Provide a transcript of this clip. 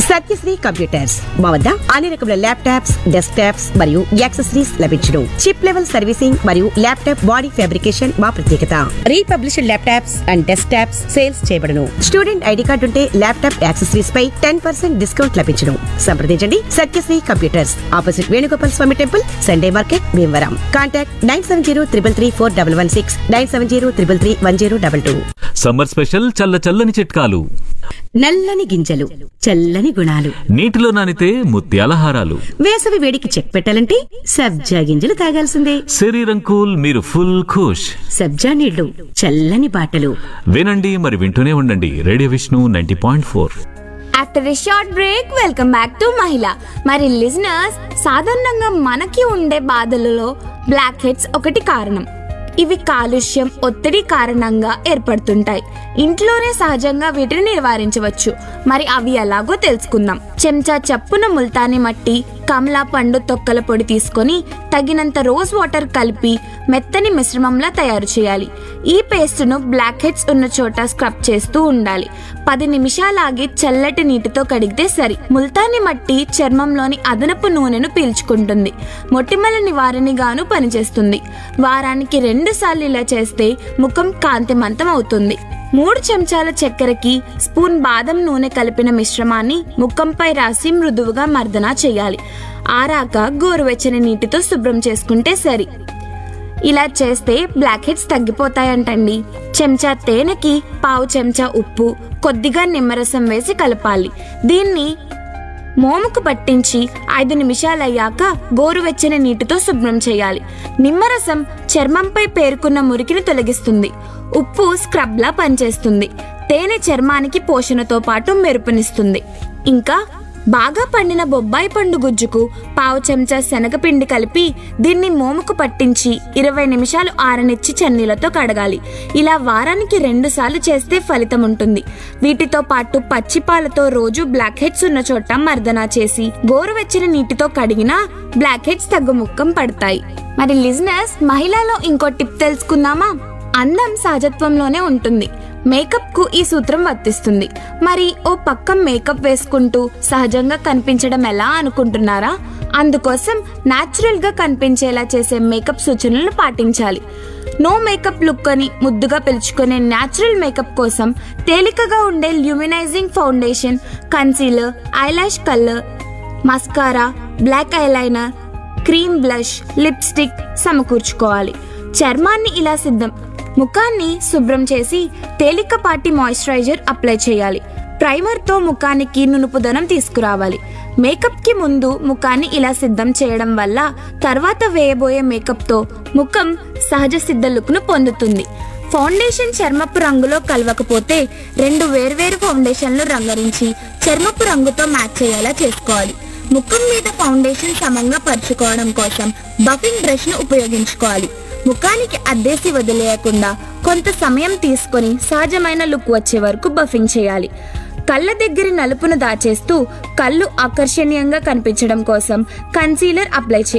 Satyasri computers మా వద్ద అన్ని రకముల ల్యాప్టాప్స్ డెస్క్ టాప్స్ మరియు యాక్సెసరీస్ లభించును చిప్ లెవెల్ సర్వీసింగ్ మరియు ల్యాప్టాప్ బాడీ ఫ్యాబ్రికేషన్ మా ప్రత్యేకత republished laptops and desktops sales చేయబడును స్టూడెంట్ ఐడి కార్డు ఉంటే ల్యాప్టాప్ యాక్సెసరీస్ పై టెన్ పర్సెంట్ డిస్కౌంట్ లభించును సంప్రదించండి Satyasri computers opposite Venugopal Swamy temple Sunday market Bhimavaram contact nine seven zero triple three four double one six nine seven zero triple three one zero double two summer special చల్ల చల్లని చిట్కాలు నల్లని గింజలు చల్లని గుణాలు నీటిలో నానితే ముత్యాల హారాలు వేసవి వేడికి చెక్ పెట్టాలంటే సబ్జా గింజలు తాగాల్సిందే శరీరం కూల్ మీరు ఫుల్ ఖుష్ సబ్జా నీళ్లు చల్లని బాటలు వినండి మరి వింటూనే ఉండండి radio Vishnu ninety point four after a short break welcome back to మహిళ మరి లిజనర్స్ సాధారణంగా మనకి ఉండే బాధలలో బ్లాక్ హెడ్స్ ఒకటి కారణం ఇవి కాలుష్యం ఒత్తిడి కారణంగా ఏర్పడుతుంటాయి ఇంట్లోనే సహజంగా వీటిని నివారించవచ్చు మరి అవి ఎలాగో తెలుసుకుందాం చెంచా చప్పున ముల్తాని మట్టి కమలా పండు తొక్కల పొడి తీసుకొని తగినంత రోజ్ వాటర్ కలిపి మెత్తని మిశ్రమంలా తయారు చేయాలి ఈ పేస్ట్ను బ్లాక్ హెడ్స్ ఉన్న చోట స్క్రబ్ చేస్తూ ఉండాలి పది నిమిషాలాగి చల్లటి నీటితో కడిగితే సరి ముల్తాని మట్టి చర్మంలోని అదనపు నూనెను పీల్చుకుంటుంది మొటిమల నివారణగాను పనిచేస్తుంది వారానికి రెండు సార్లు ఇలా చేస్తే ముఖం కాంతిమంతం అవుతుంది మూడు చెంచాల చక్కెరకి స్పూన్ బాదం నూనె కలిపిన మిశ్రమాన్ని ముఖంపై రాసి మృదువుగా మర్దన చేయాలి ఆరాక గోరువెచ్చని నీటితో శుభ్రం చేసుకుంటే సరి ఇలా చేస్తే బ్లాక్ హెడ్స్ తగ్గిపోతాయంటండి చెంచా తేనెకి పావు చెంచా ఉప్పు కొద్దిగా నిమ్మరసం వేసి కలపాలి దీన్ని మోముకు పట్టించి ఐదు నిమిషాలయ్యాక గోరువెచ్చని నీటితో శుభ్రం చేయాలి నిమ్మరసం చర్మంపై పేరుకున్న మురికిని తొలగిస్తుంది ఉప్పు స్క్రబ్లా పనిచేస్తుంది తేనె చర్మానికి పోషణతో పాటు మెరుపునిస్తుంది ఇంకా బాగా పండిన బొబ్బాయి పండు గుజ్జుకు పావు చెంచా శనగపిండి కలిపి దీన్ని మోముకు పట్టించి ఇరవై నిమిషాలు ఆరనిచ్చి చన్నీలతో కడగాలి ఇలా వారానికి రెండు సార్లు చేస్తే ఫలితం ఉంటుంది వీటితో పాటు పచ్చిపాలతో రోజు బ్లాక్ హెడ్స్ ఉన్న చోట మర్దనా చేసి గోరువెచ్చని నీటితో కడిగినా బ్లాక్ హెడ్స్ తగ్గుముఖం పడతాయి మరి లిజినెస్ మహిళలో ఇంకో టిప్ తెలుసుకుందామా అందం సహజత్వంలోనే ఉంటుంది మేకప్ కు ఈ సూత్రం వర్తిస్తుంది మరి ఓ పక్క మేకప్ వేసుకుంటూ సహజంగా కనిపించడం ఎలా అనుకుంటున్నారా అందుకోసం నాచురల్ గా కనిపించేలా చేసే మేకప్ సూచనలను పాటించాలి నో మేకప్ లుక్ అని ముద్దుగా పిలుచుకునే న్యాచురల్ మేకప్ కోసం తేలికగా ఉండే luminizing foundation concealer eyelash colour mascara black eyeliner cream blush lipstick సమకూర్చుకోవాలి చర్మాన్ని ఇలా సిద్ధం ముఖాన్ని శుభ్రం చేసి తేలికపాటి మాయిశ్చరైజర్ అప్లై చేయాలి ప్రైమర్తో ముఖానికి నునుపుదనం తీసుకురావాలి మేకప్ కి ముందు ముఖాన్ని ఇలా సిద్ధం చేయడం వల్ల తర్వాత వేయబోయే మేకప్తో ముఖం సహజ సిద్ధ లుక్ను పొందుతుంది ఫౌండేషన్ చర్మపు రంగులో కలవకపోతే రెండు వేర్వేరు ఫౌండేషన్లు రంగరించి చర్మపు రంగుతో మ్యాచ్ అయ్యేలా చేసుకోవాలి ముఖం మీద ఫౌండేషన్ సమంగా పరుచుకోవడం కోసం బఫింగ్ బ్రష్ ను ఉపయోగించుకోవాలి ముఖానికి అద్దేసి వదిలేయకుండా కొంత సమయం తీసుకొని సహజమైన లుక్ వచ్చే వరకు బఫింగ్ చేయాలి కళ్ళ దగ్గర నలుపును దాచేస్తూ కళ్ళు ఆకర్షణీయంగా కనిపించడం కోసం కన్సీలర్ అప్లై చేయాలి